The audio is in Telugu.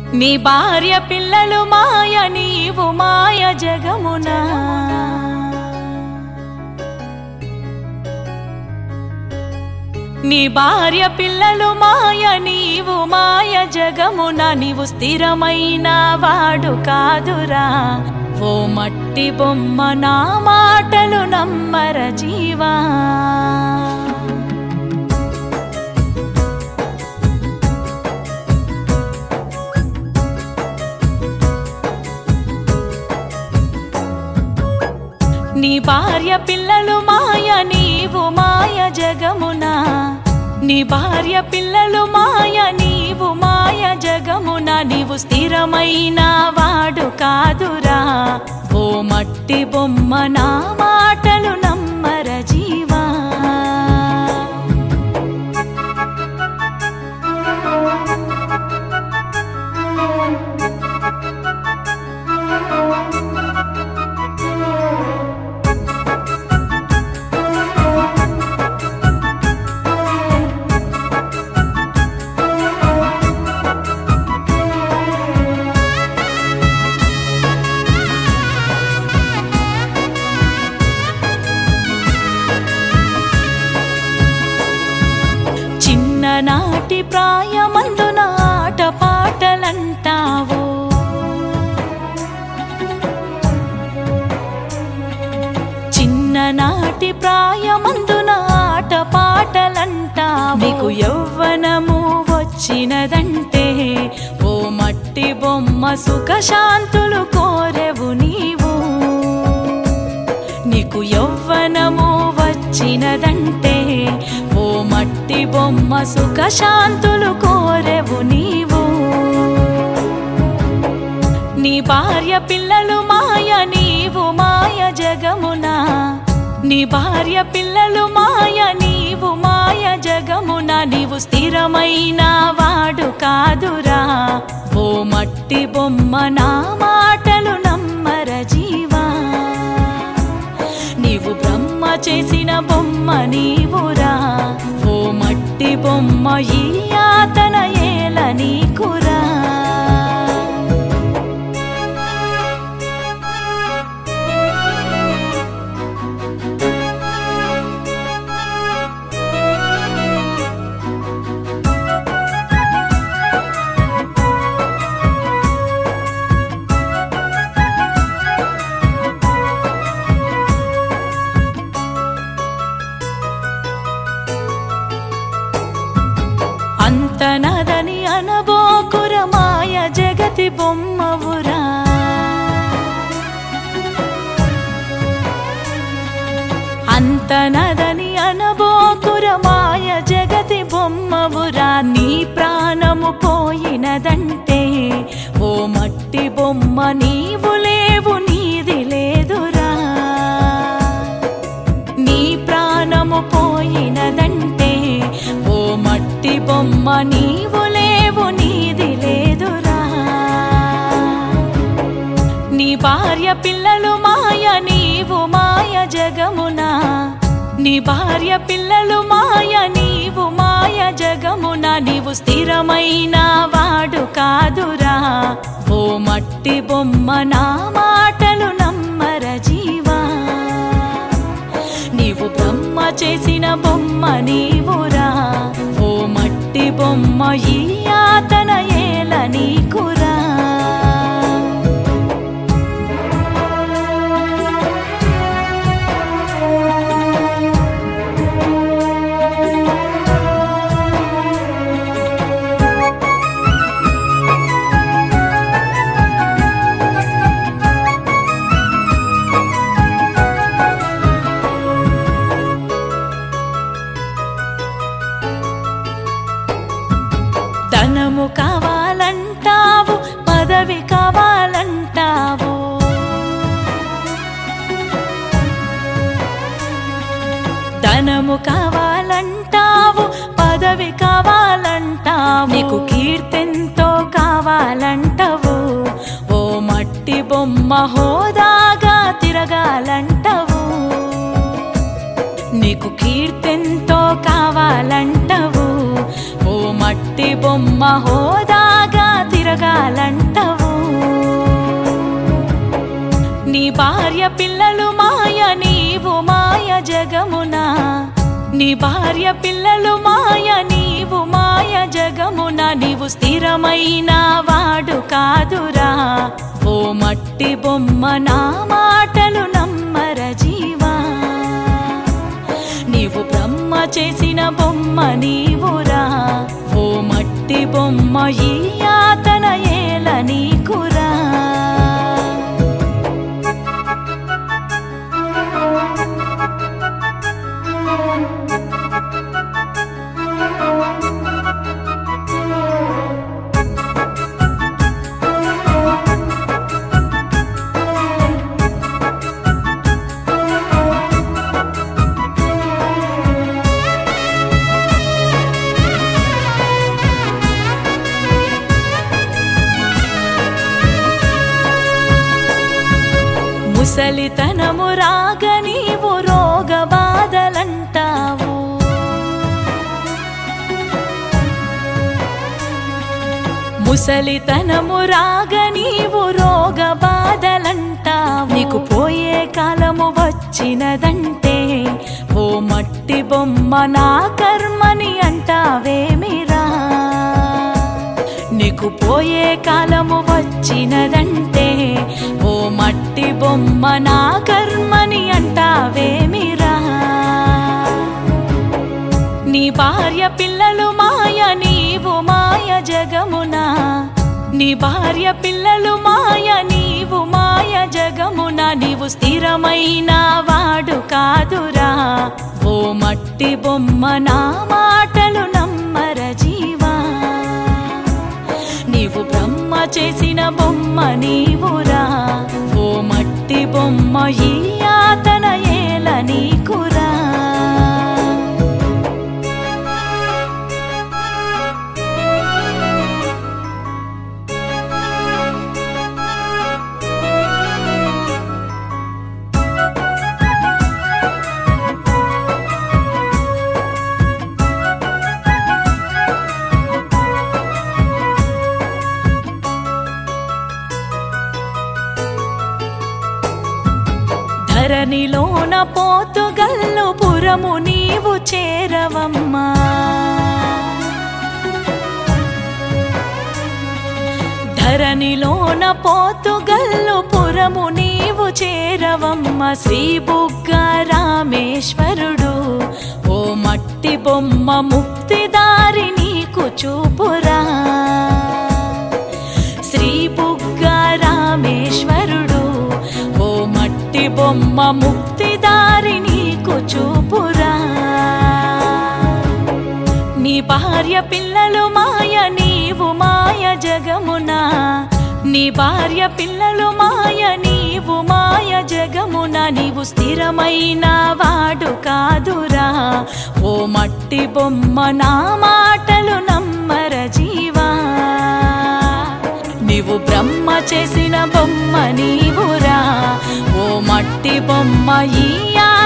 నీ భార్య పిల్లలు మాయ నీవు మాయ జగమునా నీ భార్య పిల్లలు మాయ నీవు మాయ జగమున నీవు స్థిరమైన వాడు కాదురా ఓ మట్టి బొమ్మ నా మాటలు నమ్మర జీవా నీ భార్య పిల్లలు మాయ నీవు మాయ జగమునా నీ భార్య పిల్లలు మాయ నీవు మాయ జగమున నీవు స్థిరమైన వాడు కాదురా ఓ మట్టి బొమ్మ నా మాటలు నమ్మర జీవా చిన్ననాటి ప్రాయమందున ఆట పాటలంటావు చిన్ననాటి ప్రాయమందున ఆట పాటలంటావు నీకు యౌవనము వచ్చినదంటే ఓ మట్టి బొమ్మ సుఖశాంతులు కోరెవు నీవు నీకు యౌవనము వచ్చినదంటే ఓ మట్టి బొమ్మ సుఖశాంతులు కోరెవు నీవు నీ భార్య పిల్లలు మాయ నీవు మాయ జగమునా నీ భార్య పిల్లలు మాయ నీవు మాయ జగమున నీవు స్థిరమైన వాడు కాదురా ఓ మట్టి బొమ్మ నా మాటలు నమ్మర జీవా నీవు బ్రహ్మ చేసిన బొమ్మ నీవురా ఓ మట్టి బొమ్మ ఈ యాతన ఏల నీకురా అంతనదని అనబోకుర మాయ జగతి బొమ్మవురా అంతనదని అనబోకుర మాయ జగతి బొమ్మవురా నీ ప్రాణము పోయినదంటే ఓ మట్టి బొమ్మ నీవు లేవు నీది లేదురా నీ ప్రాణము పోయినదంటే ఓ మట్టి బొమ్మ నీవు లేవు నీది లేదురా నీ భార్య పిల్లలు మాయ నీవు మాయ జగమునా నీ భార్య పిల్లలు మాయ నీవు మాయ జగమున నీవు స్థిరమైన వాడు కాదురా ఓ మట్టి బొమ్మ నా మాటలు నమ్మర జీవా నీవు బ్రహ్మ చేసిన బొమ్మ నీవురా ఓ మట్టి బొమ్మ ఈ యాతన ఏల నీకురా ధనము కావాలంటావు పదవి కావాలంటావు ధనము కావాలంటావు పదవి కావాలంటావు నీకు కీర్తెంతో కావాలంటావు ఓ మట్టి బొమ్మ హోదాగా తిరగాలంటావు నీకు కీర్తెంతో కావాలంటావు ఓ మట్టి బొమ్మ హోదాగా తిరగాలంటావు తిరగాలంటవు నీ భార్య పిల్లలు మాయ నీవు మాయ జగమున నీ భార్య పిల్లలు మాయ నీవు మాయ జగమున నీవు స్థిరమైన వాడు కాదురా ఓ మట్టి బొమ్మ నా మాటలు నమ్మర జీవా నీవు బ్రహ్మ చేసిన బొమ్మ నీవురా ఓ మట్టి బొమ్మ ఈ యాతన ఏల నీకురా ముసలితనము రాగ నీవు రోగ బాధలంటావు ముసలితనము రాగ నీవు రోగ బాధలంటావు నీకు పోయే కాలము వచ్చినదంటే ఓ మట్టి బొమ్మ నా కర్మని అంటావేమిరా నీకు పోయే కాలము వచ్చినదంటే ఓ మట్టి బొమ్మ నా కర్మని అంటావేమిరా నీ భార్య పిల్లలు మాయ నీవు మాయ జగమున నీ భార్య పిల్లలు మాయ నీవు మాయ జగమున నీవు స్థిరమైన వాడు కాదురా ఓ మట్టి బొమ్మ నా మాటలు నమ్మర జీవా నీవు బ్రహ్మ చేసిన బొమ్మ నీవురా ఓ మట్టి బొమ్మ ఈ యాతన ఏల నీకురా ధరణిలోన పోతుగల్లు పురము నీవు చేరవమ్మా ధరణిలోన పోతుగల్లు పురము నీవు చేరవమ్మ శ్రీ బుగ్గ రామేశ్వరుడు ఓ మట్టి బొమ్మ ముక్తిదారి నీకు చూపురా శ్రీ బుగ్గ రామేశ్వరుడు ఓ మట్టి బొమ్మ ముక్తిదారి నీకు చూపురా నీ భార్య పిల్లలు మాయ నీవు మాయ జగమున నీ భార్య పిల్లలు మాయ నీవు మాయ జగమున నీవు స్థిరమైన వాడు కాదురా ఓ మట్టి బొమ్మ నా మాటలు నమ్మర జీవా నీవు బ్రహ్మ చేసిన బొమ్మ నీవురా ఓ మట్టి బొమ్మ ఈ